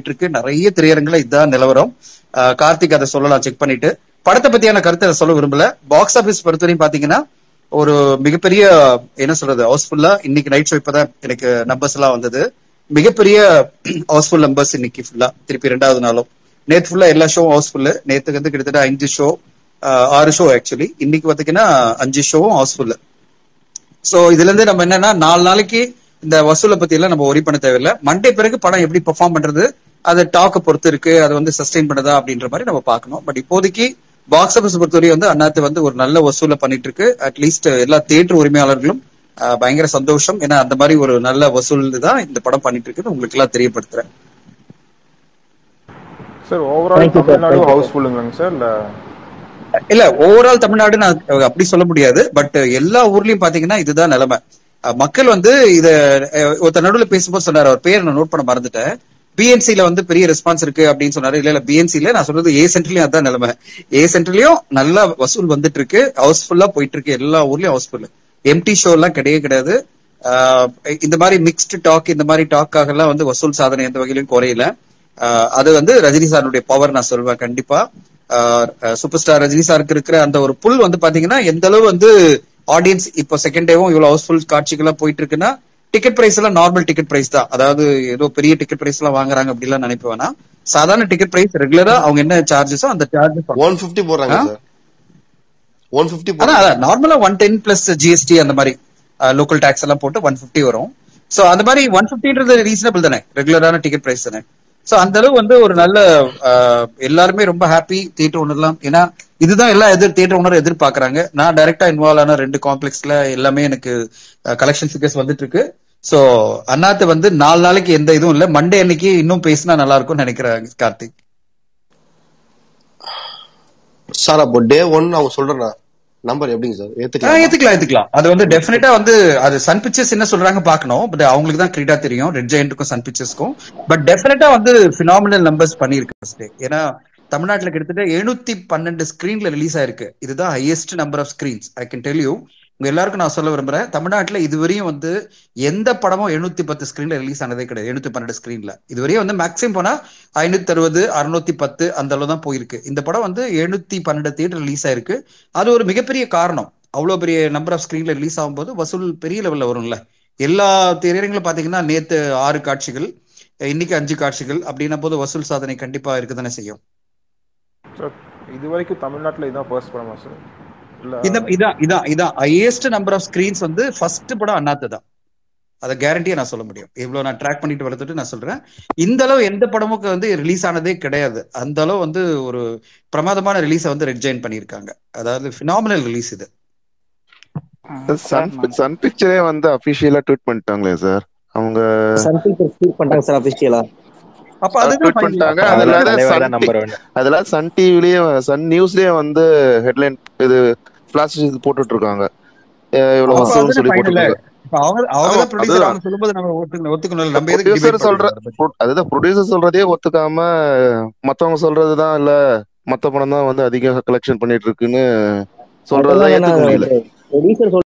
போயிட்டு இருக்கு நிறைய திரையரங்குல இதுதான் நிலவரம் ஆஹ் கார்த்திக் அதை சொல்லலாம் செக் பண்ணிட்டு படத்தை பத்தியான கருத்தை அதை சொல்ல விரும்பல பாக்ஸ் ஆபீஸ் பொறுத்தவரையும் பாத்தீங்கன்னா ஒரு மிகப்பெரிய என்ன சொல்றது ஹவுஸ்ஃபுல்லா இன்னைக்கு நைட் ஷோ இப்பதான் எனக்கு நம்பர்ஸ் எல்லாம் வந்தது மிகப்பெரிய ஹவுஸ்ஃபுல் நம்பர்ஸ் இன்னைக்கு ஃபுல்லா திருப்பி ரெண்டாவது நாளும் நேத்து ஃபுல்லா எல்லா ஷோவும் ஹவுஸ்ஃபுல் நேத்துக்கு வந்து கிட்டத்தட்ட அஞ்சு ஷோ ஆறு ஷோ ஆக்சுவலி இன்னைக்கு பாத்தீங்கன்னா அஞ்சு ஷோவும் ஹவுஸ்ஃபுல் சோ இதுல இருந்து நம்ம என்னன்னா நாலு நாளைக்கு இந்த வசூலை பத்தி எல்லாம் நம்ம ஒரி பண்ண தேவையில்ல மண்டே பிறகு படம் எப்படி பெர்ஃபார்ம் பண்றது அது டாக்க பொறுத்து இருக்கு அது வந்து சஸ்டெயின் பண்ணுதா அப்படின்ற மாதிரி நம்ம பார்க்கணும் பட் இப்போதைக்கு பாக்ஸ் ஆபீஸ் பொறுத்தவரை வந்து அண்ணாத்து வந்து ஒரு நல்ல வசூலை பண்ணிட்டு இருக்கு அட்லீஸ்ட் எல்லா தியேட்டர் உரிமையாளர்களும் ஆஹ், பயங்கர சந்தோஷம் ஏன்னா அந்த மாதிரி ஒரு நல்ல வசூல் தான் இந்த படம் பண்ணிட்டு இருக்குன்னு உங்களுக்கு எல்லாம் தெரியப்படுத்துறேன் sir overall Thank you, sir. Tamil Nadu Thank you, sir. ஹவுஸ்ஃபுல்லுங்களாங்க சார் இல்ல இல்ல ஓவரால் தமிழ்நாடு நான் அப்படி சொல்ல முடியாது பட் எல்லா ஊர்லயும் பாத்தீங்கன்னா இதுதான் நிலைமை அஹ் மக்கள் வந்து இத அஹ் ஒருத்தர் நடுவில் பேசும்போது சொன்னார் அவர் பேர் நான் நோட் பண்ண மறந்துட்டேன் பிஎன்சில வந்து பெரிய ரெஸ்பான்ஸ் இருக்கு அப்படின்னு சொன்னாரு இல்ல இல்ல பிஎன்சில நான் சொல்றது ஏ சென்டர்லயும் அதான் நிலைமை ஏ சென்டர்லயும் நல்ல வசூல் வந்துட்டு இருக்கு ஹவுஸ்ஃபுல்லா போயிட்டு இருக்கு எல்லா ஊர்லயும் ஹவுஸ்ஃபுல் எம்டி ஷோ எல்லாம் கிடையவே கிடையாது ஆஹ் இந்த மாதிரி மிக்ஸ்டு டாக் இந்த மாதிரி டாக்காக எல்லாம் வந்து வசூல் சாதனை எந்த வகையிலும் குறையல ஆஹ் அது வந்து ரஜினி சாருடைய பவர் நான் சொல்வேன் கண்டிப்பா சூப்பர் ஸ்டார் ரஜினி சாருக்கு இருக்கிற அந்த ஒரு புல் வந்து பாத்தீங்கன்னா எந்த அளவு வந்து ஆடியன்ஸ் இப்போ செகண்ட் டேவும் இவ்வளவு ஹவுஸ்ஃபுல் காட்சிகள்லாம் போயிட்டு இருக்குன்னா டிக்கெட் பிரைஸ் எல்லாம் நார்மல் டிக்கெட் பிரைஸ் தான் அதாவது ஏதோ பெரிய டிக்கெட் பிரைஸ் எல்லாம் வாங்குறாங்க அப்படிலாம் நினைப்பு வேணாம் சாதாரண டிக்கெட் பிரைஸ் ரெகுலரா அவங்க என்ன சார்ஜஸோ அந்த சார்ஜஸ் ஒன் பிப்டி போடுறாங்க சார் ஒன் பிப்டி அதான் அதான் நார்மலா ஒன் டென் பிளஸ் ஜிஎஸ்டி அந்த மாதிரி லோக்கல் டாக்ஸ் எல்லாம் போட்டு ஒன் பிப்டி வரும் சோ அந்த மாதிரி ஒன் பிப்டின்றது ரீசனபிள் தானே ரெகுலரான டிக்கெட் பிரைஸ் தானே சோ அந்த அளவு வந்து ஒரு நல்ல அஹ், எல்லாருமே ரொம்ப ஹாப்பி தியேட்டர் ஓனர்லாம் ஏன்னா இதுதான் எல்லா எதிர் தியேட்டர் ஓனர் எதிர்பார்க்கறாங்க நான் டைரக்டா இன்வால்வ் ஆன ரெண்டு காம்ப்ளெக்ஸ்ல எல்லாமே எனக்கு கலெக்ஷன் ஃபிகர்ஸ் வந்துட்டு இருக்கு சோ அண்ணாத்து வந்து நாலு நாளைக்கு எந்த இதுவும் இல்ல மண்டே அன்னைக்கு இன்னும் பேசினா நல்லா இருக்கும்னு நினைக்கிறேன் கார்த்திக் சார் அப்போ டே ஒன் அவங்க சொல்ற நம்பர் எப்படிங்க சார் ஆ, ஏத்துக்கலாம் ஏத்துக்கலாம் ஏத்துக்கலாம் அது வந்து டெஃபினட்டா வந்து அது சன் பிக்சர்ஸ் என்ன சொல்றாங்க பார்க்கணும் பட் அவங்களுக்கு தான் கிரீடா தெரியும் ரெட் ஜெயண்ட்டுக்கும் சன் பிக்சர்ஸ்க்கும் பட் டெஃபினட்டா வந்து பினாமினல் நம்பர்ஸ் பண்ணிருக்கு ஃபர்ஸ்ட் ஏன்னா தமிழ்நாட்டுல கிட்டத்தட்ட எழுநூத்தி பன்னெண்டு ஸ்கிரீன்ல ரிலீஸ் ஆயிருக்கு இதுதான் highest number of screens I can tell you உங்க எல்லாருக்கும் நான் சொல்ல விரும்புறேன் தமிழ்நாட்டுல இதுவரையும் வந்து எந்த படமும் எழுநூத்தி பத்து ஸ்கிரீன்ல ரிலீஸ் ஆனதே கிடையாது எழுநூத்தி பன்னெண்டு ஸ்கிரீன்ல இதுவரையும் வந்து மேக்ஸிமம் போனா ஐநூத்தி அறுபது அறுநூத்தி பத்து அந்த அளவு தான் போயிருக்கு இந்த படம் வந்து எழுநூத்தி பன்னெண்டு தியேட்டர் ரிலீஸ் ஆயிருக்கு அது ஒரு மிகப்பெரிய காரணம் அவ்வளவு பெரிய நம்பர் ஆஃப் ஸ்கிரீன்ல ரிலீஸ் ஆகும்போது வசூல் பெரிய லெவல்ல வரும்ல எல்லா திரையரங்களும் பாத்தீங்கன்னா நேத்து ஆறு காட்சிகள் இன்னைக்கு அஞ்சு காட்சிகள் அப்படின்ன போது வசூல் சாதனை கண்டிப்பா இருக்குதானே செய்யும் சார் இது வரைக்கும் தமிழ்நாட்டுல இதான் ஃபர்ஸ்ட் படமா சார் இல்ல இந்த இதான் இதான் இதான் ஹையஸ்ட் நம்பர் ஆஃப் ஸ்கிரீன்ஸ் வந்து ஃபர்ஸ்ட் படம் அண்ணாத்து தான் அதை கேரண்டியா நான் சொல்ல முடியும் இவ்வளவு நான் ட்ராக் பண்ணிட்டு வரதுட்டு நான் சொல்றேன் இந்த அளவு எந்த படமுக்கு வந்து ரிலீஸ் ஆனதே கிடையாது அந்த அளவு வந்து ஒரு பிரமாதமான ரிலீஸை வந்து ரெட் ஜெயின் பண்ணியிருக்காங்க அதாவது பினாமினல் ரிலீஸ் இது சன் சன் பிக்சரே வந்து அபிஷியலா ட்வீட் பண்ணிட்டாங்களே சார் அவங்க சன் பிக்சர்ஸ் ட்வீட் பண்ணிட்டாங்க சார் அபிஷியலா அப்ப அதுதான் ட்வீட் fine. பண்ணிட்டாங்க அப்ப அதுல அதுதான் சன் நம்பர் ஒன் அதுல சன் டிவிலயே சன் நியூஸ்லயே வந்து ஹெட்லைன் இது பிளாஸ் இது போட்டுட்டு இருக்காங்க அஹ் இவ்வளவு அப்ப வசூல்னு அதுதானே சொல்லி fine இல்ல? போட்டுருக்காங்க இப்ப அவங்க அவங்க ஆமா, தான் ப்ரொடியூசர் அதுதான். அவங்க சொல்லும்போது நம்ம ஒத்துக்கணும் ஒத்துக்கணும் இல்ல நம்ம எதுக்கு ப்ரொடியூசர் debate சொல்ற பண்றோம் அதை பத்தி? pro- அதுதான் ப்ரொடியூசர் சொல்றதே ஒத்துக்காம மத்தவங்க சொல்றதுதான் இல்ல மத்த படம் தான் வந்து அதிக கலெக்ஷன் பண்ணிட்டு இருக்குன்னு சொல்றதுதான் ஏத்துக்க முடியல ப்ரொடியூசர்